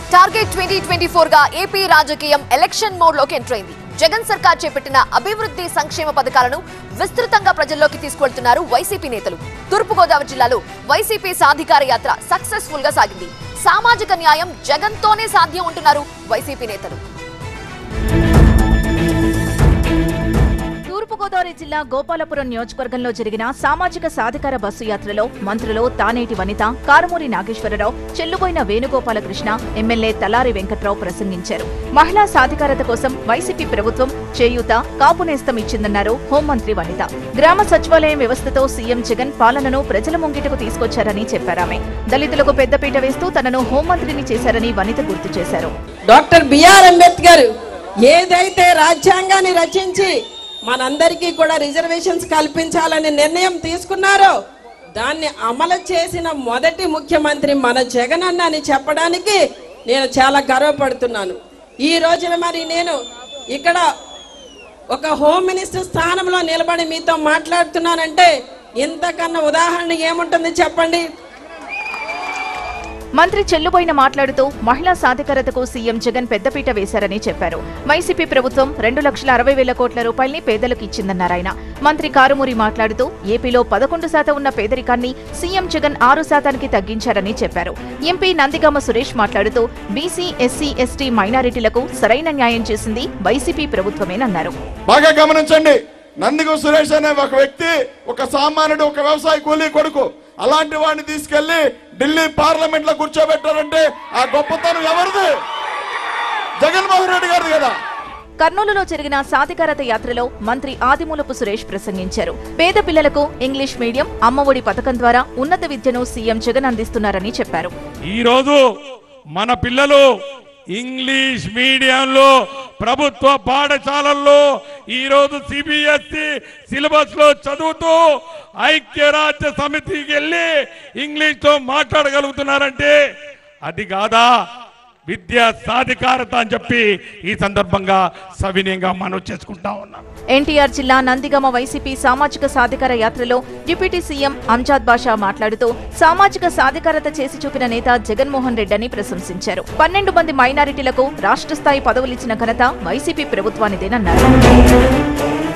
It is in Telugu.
టార్గెట్ ట్వంటీ ట్వంటీ ఫోర్ గా ఏపీ రాజకీయం ఎలక్షన్ మోడ్ లోకి ఎంటర్ అయింది జగన్ సర్కార్ చేపట్టిన అభివృద్ధి సంక్షేమ పథకాలను విస్తృతంగా ప్రజల్లోకి తీసుకువెళ్తున్నారు వైసీపీ నేతలు తూర్పుగోదావరి జిల్లాలో వైసీపీ సాధికార యాత్ర సక్సెస్ఫుల్ గా సాగింది సామాజిక న్యాయం జగన్ తోనే సాధ్యం అంటున్నారు వైసీపీ నేతలు తూర్పుగోదావరి జిల్లా గోపాలపురం నియోజకవర్గంలో జరిగిన సామాజిక సాధికార బస్సు యాత్రలో మంత్రులు తానేటి వనిత కారుమూరి నాగేశ్వరరావు చెల్లుబోయిన వేణుగోపాలకృష్ణ ఎమ్మెల్యే తలారి వెంకట్రావు ప్రసంగించారు మహిళా సాధికారత కోసం వైసీపీ ప్రభుత్వం చేయూత కాపు నేస్తం ఇచ్చిందన్నారు హోంమంత్రి వనిత గ్రామ సచివాలయం వ్యవస్థతో సీఎం జగన్ పాలనను ప్రజల ముంగిటకు తీసుకొచ్చారని చెప్పారామె దళితులకు పెద్దపీట వేస్తూ తనను హోంమంత్రిని చేశారని వనిత గుర్తు చేశారు డాక్టర్ బిఆర్ అంబేద్కర్ ఏదైతే రాజ్యాంగాన్ని రచించి మనందరికీ కూడా రిజర్వేషన్స్ కల్పించాలని నిర్ణయం తీసుకున్నారో దాన్ని అమలు చేసిన మొదటి ముఖ్యమంత్రి మన జగన్ అన్న అని చెప్పడానికి నేను చాలా గర్వపడుతున్నాను ఈ రోజున మరి నేను ఇక్కడ ఒక హోమ్ మినిస్టర్ స్థానంలో నిలబడి మీతో మాట్లాడుతున్నానంటే ఇంతకన్నా ఉదాహరణ ఏముంటుంది చెప్పండి మంత్రి చెల్లుబోయిన మాట్లాడుతూ మహిళా సాధికారతకు సీఎం జగన్ పెద్దపీట వేశారని చెప్పారు వైసీపీ ప్రభుత్వం రెండు లక్షల అరవై వేల కోట్ల రూపాయల్ని పేదలకు ఇచ్చిందన్నారాయన మంత్రి కారుమూరి మాట్లాడుతూ ఏపీలో పదకొండు శాతం ఉన్న పేదరికాన్ని సీఎం జగన్ ఆరు శాతానికి తగ్గించారని చెప్పారు ఎంపీ నందిగామ సురేష్ మాట్లాడుతూ బీసీ ఎస్సీ ఎస్టీ మైనారిటీలకు సరైన న్యాయం చేసింది వైసీపీ ప్రభుత్వమేనన్నారు బాగా గమనించండి నందిగం సురేష్ అనే ఒక వ్యక్తి ఒక సామాన్యుడు ఒక వ్యవసాయ కూలీ కొడుకు అలాంటి వాడిని తీసుకెళ్లి ఢిల్లీ పార్లమెంట్ లో కూర్చోబెట్టారంటే ఆ గొప్పతనం ఎవరిది జగన్మోహన్ రెడ్డి గారిది కదా కర్నూలులో జరిగిన సాధికారత యాత్రలో మంత్రి ఆదిమూలపు సురేష్ ప్రసంగించారు పేద పిల్లలకు ఇంగ్లీష్ మీడియం అమ్మఒడి పథకం ద్వారా ఉన్నత విద్యను సీఎం జగన్ అందిస్తున్నారని చెప్పారు ఈరోజు మన పిల్లలు ఇంగ్లీష్ మీడియంలో ప్రభుత్వ పాఠశాలల్లో ఈరోజు సిబిఎస్ఈ సిలబస్ లో చదువుతూ ఐక్యరాజ్య సమితికి వెళ్ళి ఇంగ్లీష్ లో మాట్లాడగలుగుతున్నారంటే అది కాదా విద్యా సాధికారత అని చెప్పి ఈ సందర్భంగా సవినయంగా మనం చేసుకుంటా ఉన్నాం ఎన్టీఆర్ జిల్లా నందిగమ వైసీపీ సామాజిక సాధికార యాత్రలో డిప్యూటీ సీఎం అంజాద్ బాషా మాట్లాడుతూ సామాజిక సాధికారత చేసి చూపిన నేత జగన్మోహన్ రెడ్డి అని ప్రశంసించారు పన్నెండు మంది మైనారిటీలకు రాష్ట్ర స్థాయి పదవులిచ్చిన ఘనత వైసీపీ ప్రభుత్వానిదేనన్నారు